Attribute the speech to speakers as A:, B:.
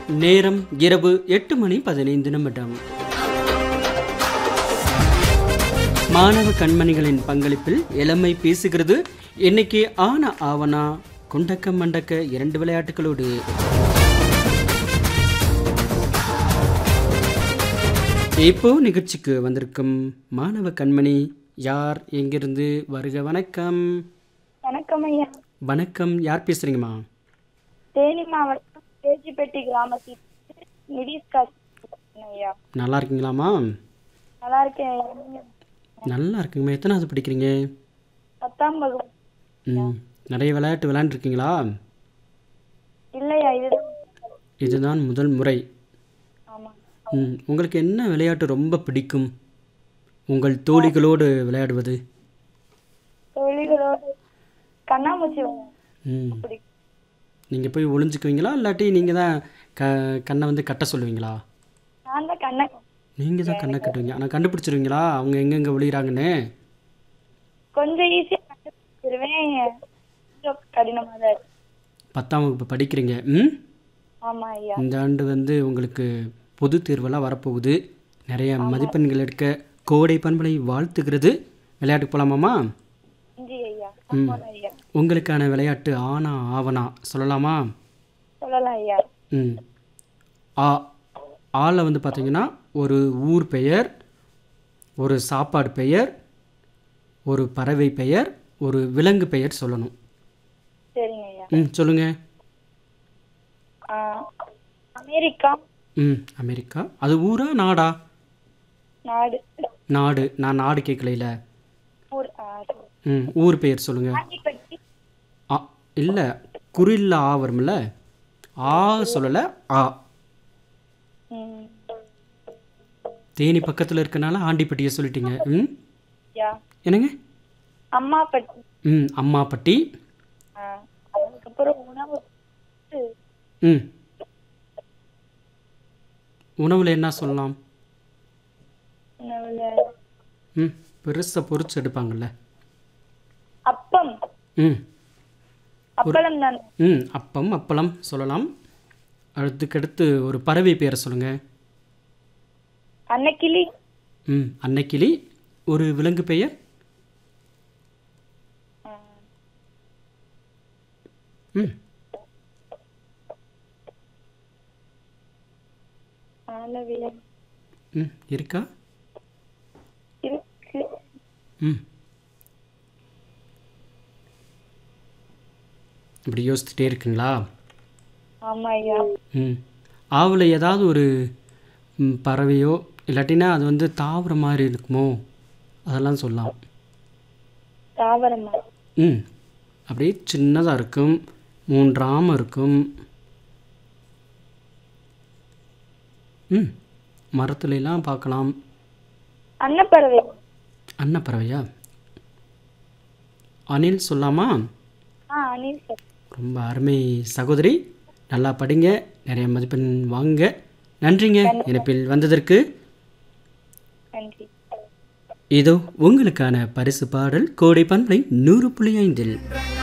A: நேரம் இரவு எட்டு மணி பதினைந்து நிமிடம் மாணவ கண்மணிகளின் பங்களிப்பில் இளமை பேசுகிறது இன்னைக்கு ஆன ஆவனா குண்டக்க மண்டக்க இரண்டு விளையாட்டுகளோடு இப்போ நிகழ்ச்சிக்கு வந்திருக்கும் மாணவ கண்மணி யார் எங்கிருந்து வருக வணக்கம்
B: வணக்கம் ஐயா
A: வணக்கம் யார் பேசுறீங்கம்மா
B: தேனி மாவட்டம் பேச்சிப்பட்டி கிராமத்தில் நிதிஷ் காசி ஐயா
A: நல்லா இருக்கீங்களாம்மா
B: நல்லா இருக்கேன் ஐயா. நீங்க
A: நல்லா இருக்குங்கம்மா எத்தனாவது படிக்கிறீங்க
B: பத்தாம் வகுப்பு
A: ம் நிறைய விளையாட்டு விளையாண்டுருக்கீங்களா
B: இல்லையா இதுதான்
A: இதுதான் முதல் முறை
B: ஆமா
A: ம் உங்களுக்கு என்ன விளையாட்டு ரொம்ப பிடிக்கும் உங்கள் தோழிகளோடு விளையாடுவது
B: தொழில்களோடு கண்ணாமூச்சி விளையாட
A: ம்
B: பிடிக்கும்
A: நீங்கள் போய் ஒளிஞ்சுக்குவீங்களா இல்லாட்டி நீங்கள் தான் க கண்ணை வந்து கட்ட சொல்லுவீங்களா
B: நான் தான் கண்ணை
A: நீங்கள் தான் கண்ணை கட்டுவீங்க ஆனால் கண்டுபிடிச்சிருவீங்களா அவங்க எங்கெங்கே ஒளிகிறாங்கன்னு
B: கொஞ்சம் ஈஸியா கண்டுபிடிச்சிருவேன் கொஞ்சம் கடினமா தான் இருக்கு
A: பத்தாம் வகுப்பு படிக்கிறீங்க ம்
B: ஆமா ஐயா
A: இந்த ஆண்டு வந்து உங்களுக்கு பொது தேர்வெல்லாம் வரப்போகுது நிறைய மதிப்பெண்கள் எடுக்க கோடை பண்பலை வாழ்த்துகிறது விளையாட்டுக்கு போகலாமாம்மா
B: நன்றி ஐயா ஆமா ஐயா
A: உங்களுக்கான விளையாட்டு ஆனா ஆவனா சொல்லலாமா
B: சொல்லலாம் ஐயா
A: ம் ஆ ஆல வந்து பார்த்தீங்கன்னா ஒரு ஊர் பெயர் ஒரு சாப்பாடு பெயர் ஒரு பறவை பெயர் ஒரு விலங்கு பெயர் சொல்லணும்
B: சரிங்க ஐயா
A: ம் சொல்லுங்கள்
B: ஆ, அமெரிக்கா
A: ம் அமெரிக்கா அது ஊரா நாடா
B: நாடு
A: நாடு நான் நாடு கேட்கலையில
B: ஊர் ஆ, சரி.
A: ம் ஊர் பெயர் சொல்லுங்கள்
B: ஆண்டிப்பட்டி
A: ஆ இல்லை குறில்ல ஆ வரும்ல ஆ சொல்லலை ஆ
B: ம்
A: தேனி பக்கத்தில் இருக்கனால ஆண்டிப்பட்டியை சொல்லிட்டீங்க ம்
B: யா
A: என்னங்க
B: அம்மாப்பட்டி
A: ம் அம்மாப்பட்டி
B: ஆ, அதுக்கப்புறம் உணவு
A: ம் உணவில் என்ன சொல்லலாம்
B: உணவுல
A: ம் பெருசாக பொரிச்சு எடுப்பாங்கல்ல
B: அப்பம்
A: ம்
B: அப்பளம் தான்
A: ம் அப்பம் அப்பளம் சொல்லலாம் அடுத்துக்கடுத்து ஒரு பறவை பேரை சொல்லுங்கள்
B: அன்னக்கிளி
A: ம் அன்னைக்கிளி ஒரு விலங்கு பெயர்
B: ஆ,
A: ம்
B: ஆலவிலை
A: ம் இருக்கா
B: இருக்கு
A: ம் இப்படி யோசிச்சுட்டே இருக்குங்களா
B: ஆமா ஐயா
A: ம் ஆவில் ஏதாவது ஒரு ம், பறவையோ இல்லாட்டினா அது வந்து தாவர மாதிரி இருக்குமோ அதெல்லாம் சொல்லலாம்
B: தாவரமா
A: ம் அப்படியே சின்னதாக இருக்கும் மூன்றாம இருக்கும் ம் மரத்துலலாம் பார்க்கலாம்
B: அன்னப்பறவை
A: அன்னப்பறவையா அணில் சொல்லாமா
B: ஆ அனில் சார்
A: ரொம்ப அருமை சகோதரி நல்லா படிங்க நிறைய மதிப்பெண் வாங்குங்க நன்றிங்க இணைப்பில் வந்ததற்கு
B: நன்றி
A: இதோ உங்களுக்கான பரிசு பாடல் கோடை பண்பலை நூறு புள்ளி ஐந்தில்